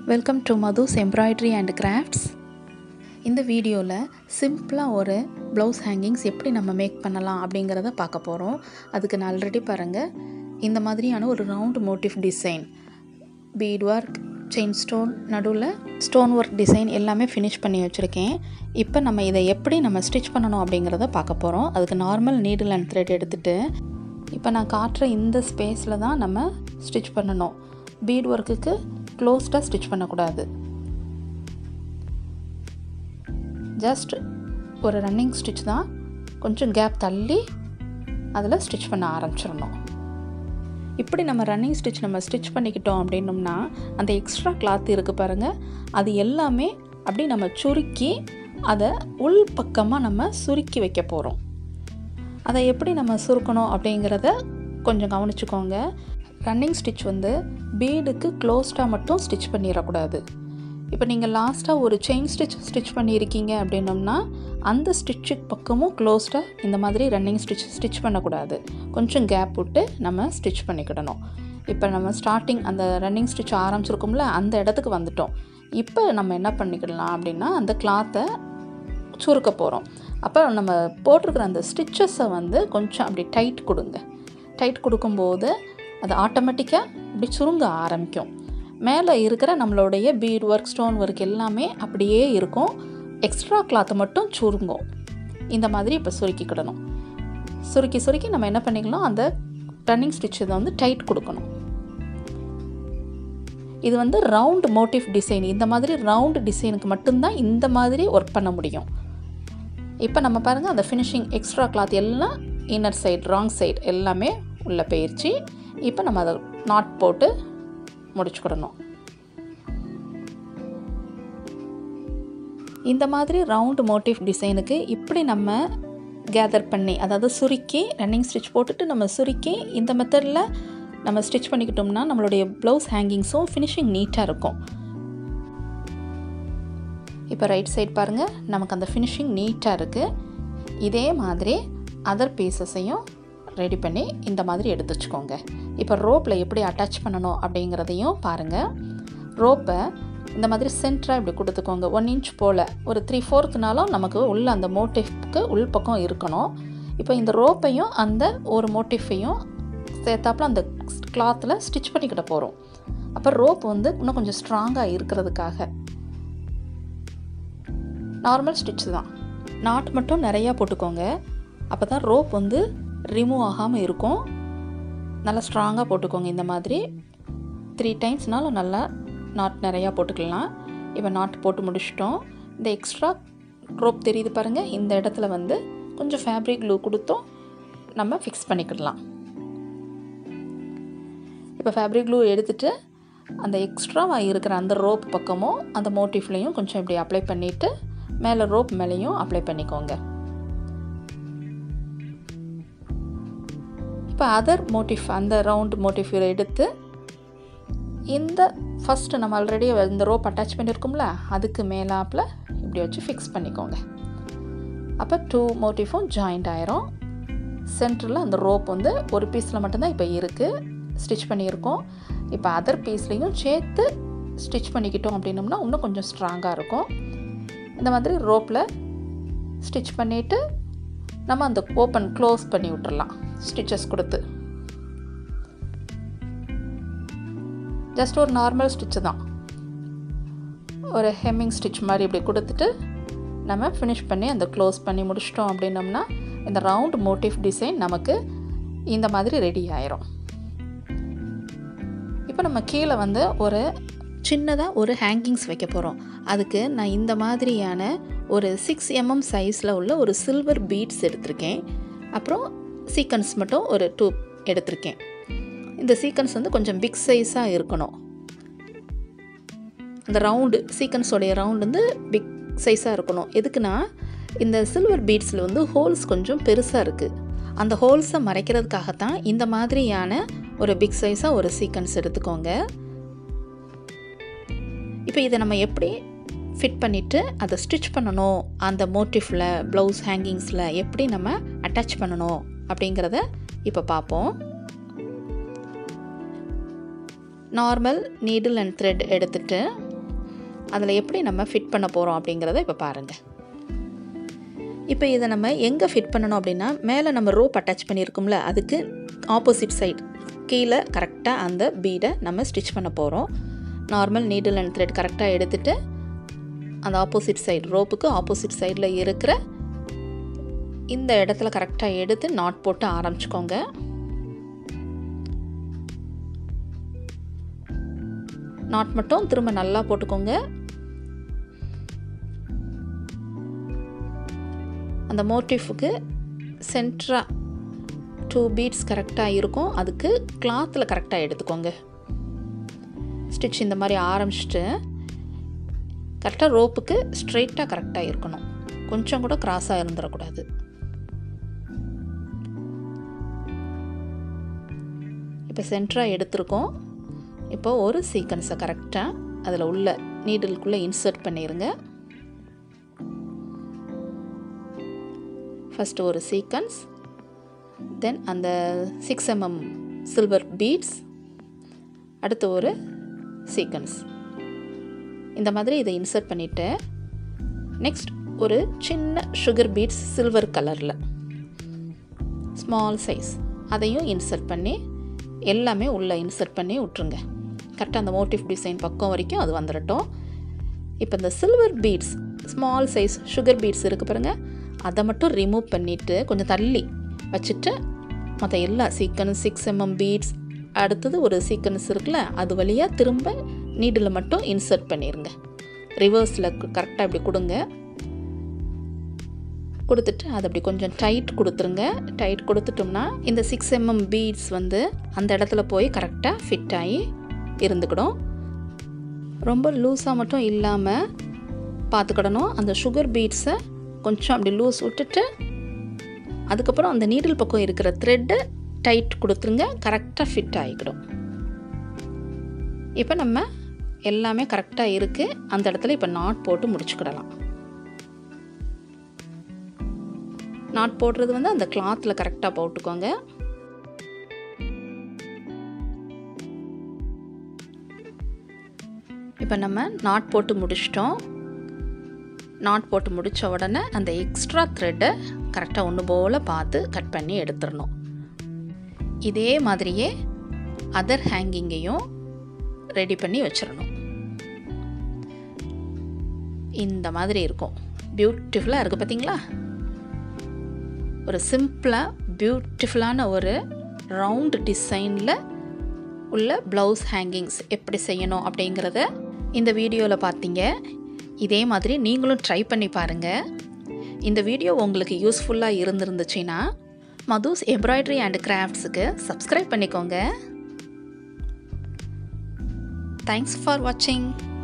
welcome to Madhu's embroidery and crafts இந்த வீடியோவில் சிம்பிளாக ஒரு ப்ளவுஸ் ஹேங்கிங்ஸ் எப்படி நம்ம மேக் பண்ணலாம் அப்படிங்கிறத பார்க்க போகிறோம் அதுக்கு நான் ஆல்ரெடி பாருங்கள் இந்த மாதிரியான ஒரு round motif design bead work chain stone நடுவில் ஸ்டோன் ஒர்க் டிசைன் எல்லாமே ஃபினிஷ் பண்ணி வச்சுருக்கேன் இப்போ நம்ம இதை எப்படி நம்ம ஸ்டிச் பண்ணணும் அப்படிங்கிறத பார்க்க போகிறோம் அதுக்கு நார்மல் நீடில் அண்ட் த்ரெட் எடுத்துகிட்டு இப்போ நான் காட்டுற இந்த ஸ்பேஸில் தான் நம்ம ஸ்டிச் பண்ணணும் பீட் ஒர்க்குக்கு க்ளோஸ்டாக ஸ்டிச் பண்ணக்கூடாது ஜஸ்ட் ஒரு ரன்னிங் ஸ்டிச் தான் கொஞ்சம் கேப் தள்ளி அதில் ஸ்டிச் பண்ண ஆரம்பிச்சிடணும் இப்படி நம்ம ரன்னிங் ஸ்டிச் நம்ம ஸ்டிச் பண்ணிக்கிட்டோம் அப்படின்னோம்னா அந்த எக்ஸ்ட்ரா கிளாத் இருக்குது பாருங்கள் அது எல்லாமே அப்படி நம்ம சுருக்கி அதை உள் பக்கமாக நம்ம சுருக்கி வைக்க போகிறோம் அதை எப்படி நம்ம சுருக்கணும் அப்படிங்கிறத கொஞ்சம் கவனிச்சுக்கோங்க ரன்னிங் ஸ்டிச் வந்து பீடுக்கு க்ளோஸ்டாக மட்டும் ஸ்டிச் பண்ணிடக்கூடாது இப்போ நீங்கள் லாஸ்ட்டாக ஒரு செயின் ஸ்டிச் ஸ்டிச் பண்ணியிருக்கீங்க அப்படின்னோம்னா அந்த ஸ்டிச்சுக்கு பக்கமும் க்ளோஸ்டாக இந்த மாதிரி ரன்னிங் ஸ்டிச் ஸ்டிச் பண்ணக்கூடாது கொஞ்சம் கேப் விட்டு நம்ம ஸ்டிச் பண்ணிக்கிடணும் இப்போ நம்ம ஸ்டார்டிங் அந்த ரன்னிங் ஸ்டிச் ஆரம்பிச்சிருக்கோம்ல அந்த இடத்துக்கு வந்துட்டோம் இப்போ நம்ம என்ன பண்ணிக்கிடலாம் அப்படின்னா அந்த கிளாத்தை சுருக்க போகிறோம் அப்போ நம்ம போட்டிருக்கிற அந்த ஸ்டிச்சஸை வந்து கொஞ்சம் அப்படி டைட் கொடுங்க டைட் கொடுக்கும்போது அது ஆட்டோமேட்டிக்காக அப்படி சுருங்க ஆரம்பிக்கும் மேலே இருக்கிற நம்மளுடைய பீட் ஒர்க் ஸ்டோன் ஒர்க் எல்லாமே அப்படியே இருக்கும் எக்ஸ்ட்ரா கிளாத்தை மட்டும் சுருங்கும் இந்த மாதிரி இப்போ சுருக்கிக்கிடணும் சுருக்கி சுருக்கி நம்ம என்ன பண்ணிக்கலாம் அந்த ரன்னிங் ஸ்டிச் இதை வந்து டைட் கொடுக்கணும் இது வந்து ரவுண்ட் மோட்டிவ் டிசைன் இந்த மாதிரி ரவுண்ட் டிசைனுக்கு மட்டும்தான் இந்த மாதிரி ஒர்க் பண்ண முடியும் இப்போ நம்ம பாருங்கள் அந்த ஃபினிஷிங் எக்ஸ்ட்ரா கிளாத் எல்லாம் இன்னர் சைடு ராங் சைடு எல்லாமே உள்ளே போயிடுச்சு இப்போ நம்ம அதை நாட் போட்டு முடிச்சுக்கிடணும் இந்த மாதிரி ரவுண்ட் மோட்டிவ் டிசைனுக்கு இப்படி நம்ம கேதர் பண்ணி அதாவது சுருக்கி ரன்னிங் ஸ்டிச் போட்டுட்டு நம்ம சுருக்கி இந்த மெத்தடில் நம்ம ஸ்டிச் பண்ணிக்கிட்டோம்னா நம்மளுடைய ப்ளவுஸ் ஹேங்கிங்ஸும் ஃபினிஷிங் நீட்டாக இருக்கும் இப்போ ரைட் சைட் பாருங்கள் நமக்கு அந்த ஃபினிஷிங் நீட்டாக இருக்குது இதே மாதிரி அதர் பீசஸையும் ரெடி பண்ணி இந்த மாதிரி எடுத்து வச்சுக்கோங்க இப்போ ரோப்பில் எப்படி அட்டாச் பண்ணணும் அப்படிங்கிறதையும் பாருங்கள் ரோப்பை இந்த மாதிரி சென்டராக இப்படி கொடுத்துக்கோங்க ஒன் இன்ச் போல் ஒரு த்ரீ ஃபோர்த்துனாலும் நமக்கு உள்ள அந்த மோட்டிஃப்க்கு உள்பக்கம் இருக்கணும் இப்போ இந்த ரோப்பையும் அந்த ஒரு மோட்டிஃபையும் சேர்த்தாப்புல அந்த கிளாத்தில் ஸ்டிச் பண்ணிக்கிட்ட போகிறோம் அப்போ ரோப் வந்து இன்னும் கொஞ்சம் ஸ்ட்ராங்காக இருக்கிறதுக்காக நார்மல் ஸ்டிச் தான் நாட் மட்டும் நிறையா போட்டுக்கோங்க அப்போ தான் ரோப் வந்து ரிமூவ் ஆகாமல் இருக்கும் நல்லா ஸ்ட்ராங்காக போட்டுக்கோங்க இந்த மாதிரி த்ரீ டைம்ஸ்னாலும் நல்லா நாட் நிறையா போட்டுக்கலாம் இப்போ நாட் போட்டு முடிச்சிட்டோம் இந்த எக்ஸ்ட்ரா ரோப் தெரியுது பாருங்கள் இந்த இடத்துல வந்து கொஞ்சம் ஃபேப்ரிக் க்ளூ கொடுத்தும் நம்ம ஃபிக்ஸ் பண்ணிக்கிடலாம் இப்போ ஃபேப்ரிக் க்ளூ எடுத்துகிட்டு அந்த எக்ஸ்ட்ராவாக இருக்கிற அந்த ரோப் பக்கமும் அந்த மோட்டிவ்லேயும் கொஞ்சம் இப்படி அப்ளை பண்ணிவிட்டு மேலே ரோப் மேலேயும் அப்ளை பண்ணிக்கோங்க இப்போ அதர் மோட்டிவ் அந்த ரவுண்ட் மோட்டிவ் எடுத்து இந்த ஃபஸ்ட்டு நம்ம ஆல்ரெடி இந்த ரோப் அட்டாச் பண்ணியிருக்கோம்ல அதுக்கு மேலாப்பில் இப்படி வச்சு ஃபிக்ஸ் பண்ணிக்கோங்க அப்போ டூ மோட்டிஃபும் ஜாயிண்ட் ஆயிரும் சென்டரில் அந்த ரோப் வந்து ஒரு பீஸில் மட்டும்தான் இப்போ இருக்குது ஸ்டிச் பண்ணியிருக்கோம் இப்போ அதர் பீஸ்லேயும் சேர்த்து ஸ்டிச் பண்ணிக்கிட்டோம் அப்படின்னோம்னா இன்னும் கொஞ்சம் ஸ்ட்ராங்காக இருக்கும் இந்த மாதிரி ரோப்பில் ஸ்டிச் பண்ணிவிட்டு நம்ம அந்த ஓப்பன் க்ளோஸ் பண்ணி விட்டுறலாம் ஸ்டிச்சஸ் கொடுத்து ஜஸ்ட் ஒரு நார்மல் ஸ்டிச்சு தான் ஒரு ஹெம்மிங் ஸ்டிச் மாதிரி இப்படி கொடுத்துட்டு நம்ம ஃபினிஷ் பண்ணி அந்த க்ளோஸ் பண்ணி முடிச்சிட்டோம் அப்படின்னோம்னா இந்த ரவுண்ட் மோட்டிவ் டிசைன் நமக்கு இந்த மாதிரி ரெடி ஆயிரும் இப்போ நம்ம கீழே வந்து ஒரு சின்னதாக ஒரு ஹேங்கிங்ஸ் வைக்க போகிறோம் அதுக்கு நான் இந்த மாதிரியான ஒரு சிக்ஸ் எம்எம் சைஸில் உள்ள ஒரு சில்வர் பீட்ஸ் எடுத்திருக்கேன் அப்புறம் சீக்கன்ஸ் மட்டும் ஒரு டூ எடுத்திருக்கேன் இந்த சீக்கன்ஸ் வந்து கொஞ்சம் பிக் சைஸாக இருக்கணும் அந்த ரவுண்டு சீக்கன்ஸோடைய ரவுண்டு வந்து பிக் சைஸாக இருக்கணும் எதுக்குன்னா இந்த சில்வர் பீட்ஸில் வந்து ஹோல்ஸ் கொஞ்சம் பெருசாக இருக்குது அந்த ஹோல்ஸை மறைக்கிறதுக்காகத்தான் இந்த மாதிரியான ஒரு பிக் சைஸாக ஒரு சீக்கன்ஸ் எடுத்துக்கோங்க இப்போ இதை நம்ம எப்படி ஃபிட் பண்ணிவிட்டு அதை ஸ்டிச் பண்ணணும் அந்த மோட்டிஃபில் ப்ளவுஸ் ஹேங்கிங்ஸில் எப்படி நம்ம அட்டாச் பண்ணணும் அப்படிங்கிறத இப்போ பார்ப்போம் நார்மல் நீடில் அண்ட் த்ரெட் எடுத்துட்டு அதில் எப்படி நம்ம ஃபிட் பண்ண போகிறோம் அப்படிங்கிறத இப்போ பாருங்கள் இப்போ இதை நம்ம எங்கே ஃபிட் பண்ணணும் அப்படின்னா மேலே நம்ம ரோப் அட்டாச் பண்ணியிருக்கோம்ல அதுக்கு ஆப்போசிட் சைடு கீழே கரெக்டாக அந்த பீடை நம்ம ஸ்டிச் பண்ண போகிறோம் நார்மல் நீடில் அண்ட் த்ரெட் கரெக்டாக எடுத்துகிட்டு அந்த ஆப்போசிட் சைடு ரோப்புக்கு ஆப்போசிட் சைடில் இருக்கிற இந்த இடத்துல கரெக்டாக எடுத்து நாட் போட்டு ஆரம்பிச்சுக்கோங்க நாட் மட்டும் திரும்ப நல்லா போட்டுக்கோங்க அந்த மோட்டிஃபுக்கு சென்ட்ராக டூ பீட்ஸ் கரெக்டாக இருக்கும் அதுக்கு கிளாத்தில் கரெக்டாக எடுத்துக்கோங்க ஸ்டிச் இந்த மாதிரி ஆரம்பிச்சிட்டு கரெக்டாக ரோப்புக்கு ஸ்ட்ரெயிட்டாக கரெக்டாக இருக்கணும் கொஞ்சம் கூட கிராஸாக இருந்துடக்கூடாது இப்போ சென்டராக எடுத்திருக்கோம் இப்போ ஒரு சீக்வன்ஸை கரெக்டாக அதில் உள்ள நீடிலுக்குள்ளே இன்சர்ட் பண்ணிடுங்க ஃபஸ்ட்டு ஒரு சீக்வன்ஸ் தென் அந்த சிக்ஸ் எம்எம் சில்வர் பீட்ஸ் அடுத்து ஒரு சீக்வன்ஸ் இந்த மாதிரி இதை இன்சர்ட் பண்ணிவிட்டு நெக்ஸ்ட் ஒரு சின்ன சுகர் பீட்ஸ் சில்வர் கலரில் ஸ்மால் சைஸ் அதையும் இன்சர்ட் பண்ணி எல்லாமே உள்ளே இன்சர்ட் பண்ணி விட்ருங்க கரெக்டாக அந்த மோட்டிவ் டிசைன் பக்கம் வரைக்கும் அது வந்துடட்டும் இப்போ இந்த silver beads small size sugar beads இருக்குது பாருங்கள் அதை மட்டும் ரிமூவ் பண்ணிவிட்டு கொஞ்சம் தள்ளி வச்சுட்டு மற்ற எல்லா சீக்கன்ஸ் சிக்ஸ் எம்எம் பீட்ஸ் அடுத்தது ஒரு சீக்வன்ஸ் இருக்குல்ல அது வழியாக திரும்ப நீடில் மட்டும் இன்சர்ட் பண்ணிடுங்க ரிவர்ஸில் கரெக்டாக இப்படி கொடுங்க கொடுத்துட்டு அதை அப்படி கொஞ்சம் டைட் கொடுத்துருங்க டைட் கொடுத்துட்டோம்னா இந்த சிக்ஸ் எம்எம் பீட்ஸ் வந்து அந்த இடத்துல போய் கரெக்டாக ஃபிட் ஆகி இருந்துக்கிடும் ரொம்ப லூஸாக மட்டும் இல்லாமல் பார்த்துக்கிடணும் அந்த சுகர் பீட்ஸை கொஞ்சம் அப்படி லூஸ் விட்டுட்டு அதுக்கப்புறம் அந்த நீடில் பக்கம் இருக்கிற த்ரெட்டை டைட் கொடுத்துருங்க கரெக்டாக ஃபிட் ஆகிக்கிடும் இப்போ நம்ம எல்லாமே கரெக்டாக இருக்குது அந்த இடத்துல இப்போ நாட் போட்டு முடிச்சுக்கிடலாம் நாட் போடுறது வந்து அந்த கிளாத்தில் கரெக்டாக போட்டுக்கோங்க இப்போ நம்ம நாட் போட்டு முடிச்சிட்டோம் நாட் போட்டு முடித்த உடனே அந்த எக்ஸ்ட்ரா த்ரெட்டை கரெக்டாக ஒன்று போல் பார்த்து கட் பண்ணி எடுத்துடணும் இதே மாதிரியே அதர் ஹேங்கிங்கையும் ரெடி பண்ணி வச்சிடணும் இந்த மாதிரி இருக்கும் பியூட்டிஃபுல்லாக இருக்குது பார்த்தீங்களா ஒரு சிம்பிளாக பியூட்டிஃபுல்லான ஒரு ரவுண்ட் டிசைனில் உள்ள ப்ளவுஸ் ஹேங்கிங்ஸ் எப்படி செய்யணும் அப்படிங்கிறத இந்த வீடியோவில் பார்த்தீங்க இதே மாதிரி நீங்களும் ட்ரை பண்ணி பாருங்கள் இந்த வீடியோ உங்களுக்கு யூஸ்ஃபுல்லாக இருந்திருந்துச்சுன்னா மதுஸ் எம்ப்ராய்டரி அண்ட் கிராஃப்ட்ஸுக்கு சப்ஸ்கிரைப் பண்ணிக்கோங்க தேங்க்ஸ் ஃபார் வாட்சிங்